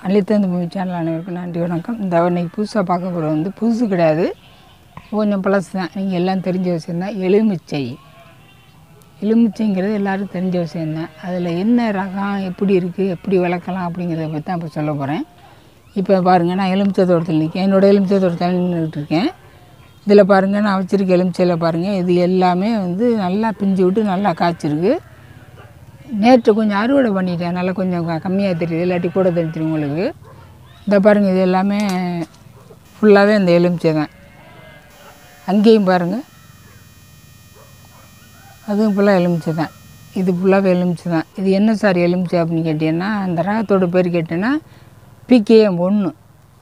அள்ளித்தந்து movie channel அனைவருக்கும் நன்றி வணக்கம் இந்த இன்னைக்கு புதுசாக பார்க்க போகிறது வந்து புதுசு கிடையாது கொஞ்சம் பழசு தான் நீங்கள் எல்லாம் தெரிஞ்ச விஷயம் தான் எலுமிச்சை எலுமிச்சைங்கிறது எல்லாரும் தெரிஞ்ச விஷயம் தான் அதில் என்ன ரகம் எப்படி இருக்குது எப்படி வளர்க்கலாம் அப்படிங்கிறத பற்றி தான் இப்போ சொல்ல போகிறேன் இப்போ பாருங்கள் நான் எலுமிச்சை தோட்டத்தில் நிற்கேன் என்னோடய எலுமிச்சை தோட்டத்தில் நின்றுட்டு இருக்கேன் இதில் பாருங்கள் நான் வச்சுருக்க எலுமிச்சையில் பாருங்கள் இது எல்லாமே வந்து நல்லா பிஞ்சு விட்டு நல்லா காய்ச்சிருக்கு நேற்று கொஞ்சம் அறுவடை பண்ணிட்டேன் நல்லா கொஞ்சம் க- கம்மியாக தெரியுது இல்லாட்டி கூட தெரிஞ்சிடும் உங்களுக்கு இந்த பாருங்கள் இது எல்லாமே ஃபுல்லாகவே இந்த எலுமிச்சை தான் அங்கேயும் பாருங்கள் அதுவும் ஃபுல்லாக எலுமிச்சை தான் இது ஃபுல்லாகவே எலுமிச்சை தான் இது என்ன சார் எலுமிச்சை அப்படின்னு கேட்டீங்கன்னா அந்த ரகத்தோட பேர் கேட்டேன்னா பிகேஎம் ஒன்று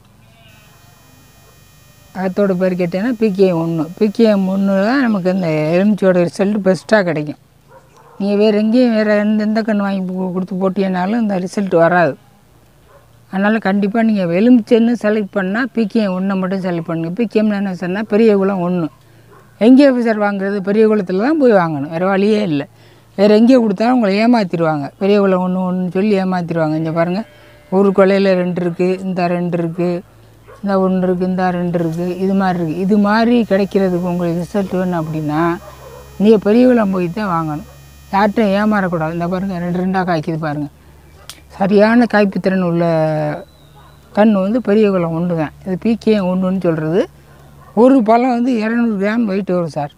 ரகத்தோட பேர் கேட்டேன்னா பிகேஎம் ஒன்று பிகேஎம் ஒன்று தான் நமக்கு இந்த எலுமிச்சையோட ரிசல்ட் பெஸ்ட்டாக கிடைக்கும் நீங்கள் வேறு எங்கேயும் வேறு எந்த எந்த கன்று வாங்கி கு- கொடுத்து போட்டீங்கனாலும் இந்த ரிசல்ட் வராது அதனால் கண்டிப்பாக நீங்கள் எலுமிச்சைன்னு செலக்ட் பண்ணால் பிகேஎம் ஒன்றை மட்டும் செலக்ட் பண்ணுங்கள் பிகேஎம்னு என்ன சொன்னால் பெரிய குளம் ஒன்று எங்கே போய் சார் வாங்குறது பெரிய குளத்தில் தான் போய் வாங்கணும் வேறு வழியே இல்லை வேறு எங்கே கொடுத்தாலும் உங்களை ஏமாற்றிடுவாங்க பெரிய குளம் ஒன்று ஒன்று சொல்லி ஏமாற்றிடுவாங்க இங்கே பாருங்கள் ஒரு கொலையில் ரெண்டு இருக்குது இந்த ரெண்டு இருக்குது இந்த ஒன்று இருக்குது இந்த ரெண்டு இருக்குது இது மாதிரி இருக்குது இது மாதிரி கிடைக்கிறதுக்கு உங்களுக்கு ரிசல்ட் வேணும் அப்படின்னா நீங்கள் பெரிய குளம் போய் தான் வாங்கணும் யார்கிட்டும் ஏமாறக்கூடாது இந்த பாருங்கள் ரெண்டு ரெண்டாக காய்க்குது பாருங்கள் சரியான காய்ப்புத்திறன் உள்ள கன்று வந்து பெரிய குளம் ஒன்று தான் இது பிகே ஒன்றுன்னு சொல்கிறது ஒரு பழம் வந்து இரநூறு கிராம் வெயிட் வரும் சார்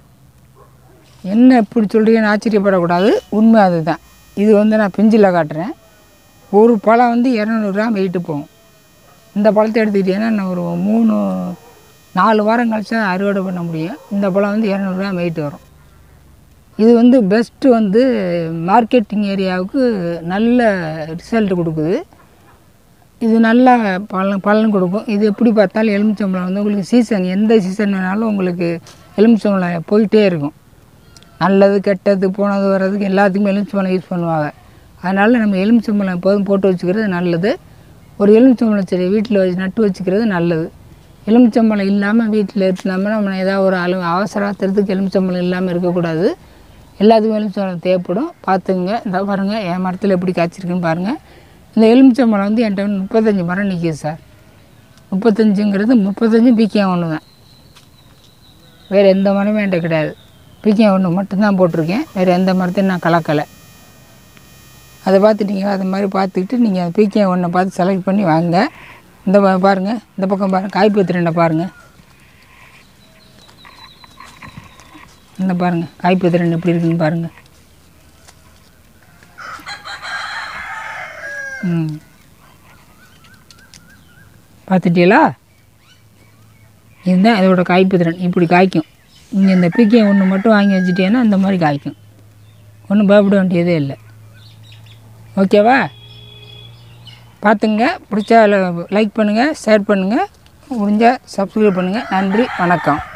என்ன இப்படி சொல்கிறீங்கன்னு ஆச்சரியப்படக்கூடாது உண்மை அதுதான் இது வந்து நான் பிஞ்சில் காட்டுறேன் ஒரு பழம் வந்து இரநூறு கிராம் வெயிட்டு போகும் இந்த பழத்தை எடுத்துக்கிட்டிங்கன்னா நான் ஒரு மூணு நாலு வாரம் கழிச்சு தான் அறுவடை பண்ண முடியும் இந்த பழம் வந்து இரநூறு கிராம் வெயிட் வரும் இது வந்து பெஸ்ட்டு வந்து மார்க்கெட்டிங் ஏரியாவுக்கு நல்ல ரிசல்ட் கொடுக்குது இது நல்லா பலன் பலன் கொடுக்கும் இது எப்படி பார்த்தாலும் எலுமிச்சம்பழம் வந்து உங்களுக்கு சீசன் எந்த சீசன் வேணாலும் உங்களுக்கு எலுமிச்சம்பழம் போயிட்டே இருக்கும் நல்லது கெட்டது போனது வர்றதுக்கு எல்லாத்துக்குமே எலுமிச்சம்பழம் யூஸ் பண்ணுவாங்க அதனால் நம்ம எலுமிச்சம்பழம் எப்போதும் போட்டு வச்சுக்கிறது நல்லது ஒரு எலுமிச்சம்பழம் செடி வீட்டில் வச்சு நட்டு வச்சுக்கிறது நல்லது எலுமிச்சம்பழம் இல்லாமல் வீட்டில் இருந்தாமல் நம்ம ஏதாவது ஒரு அளவு அவசரத்துறதுக்கு எலுமிச்சம்பழம் இல்லாமல் இருக்கக்கூடாது எல்லாத்துக்கும் எலுமிச்சம்பழம் தேவைப்படும் பார்த்துங்க இந்த பாருங்கள் என் மரத்தில் எப்படி காய்ச்சிருக்குன்னு பாருங்கள் இந்த எலுமிச்சம்பழம் வந்து என்கிட்ட வந்து முப்பத்தஞ்சு மரம் நிற்கிது சார் முப்பத்தஞ்சுங்கிறது முப்பத்தஞ்சு பிகே ஒன்று தான் வேறு எந்த மரமும் என்கிட்ட கிடையாது பிகே ஒன்று மட்டும்தான் போட்டிருக்கேன் வேறு எந்த மரத்தையும் நான் கலக்கலை அதை பார்த்துட்டீங்க அது மாதிரி பார்த்துக்கிட்டு நீங்கள் பிகே ஒன்றை பார்த்து செலக்ட் பண்ணி வாங்க இந்த பா- பாருங்க இந்த பக்கம் பாருங்கள் காய்ப்பு ரெண்டை பாருங்கள் இந்த பாருங்கள் காய்ப்பு ரெண்டு எப்படி இருக்குன்னு பாருங்கள் ம் பார்த்துட்டீங்களா இதுதான் இதோட காய்ப்பு திறன் இப்படி காய்க்கும் நீங்கள் இந்த பிகே ஒன்று மட்டும் வாங்கி வச்சுட்டீங்கன்னா இந்த மாதிரி காய்க்கும் ஒன்றும் பயப்பட வேண்டியதே இல்லை ஓகேவா பார்த்துங்க பிடிச்சா லைக் பண்ணுங்கள் ஷேர் பண்ணுங்கள் முடிஞ்சால் சப்ஸ்கிரைப் பண்ணுங்கள் நன்றி வணக்கம்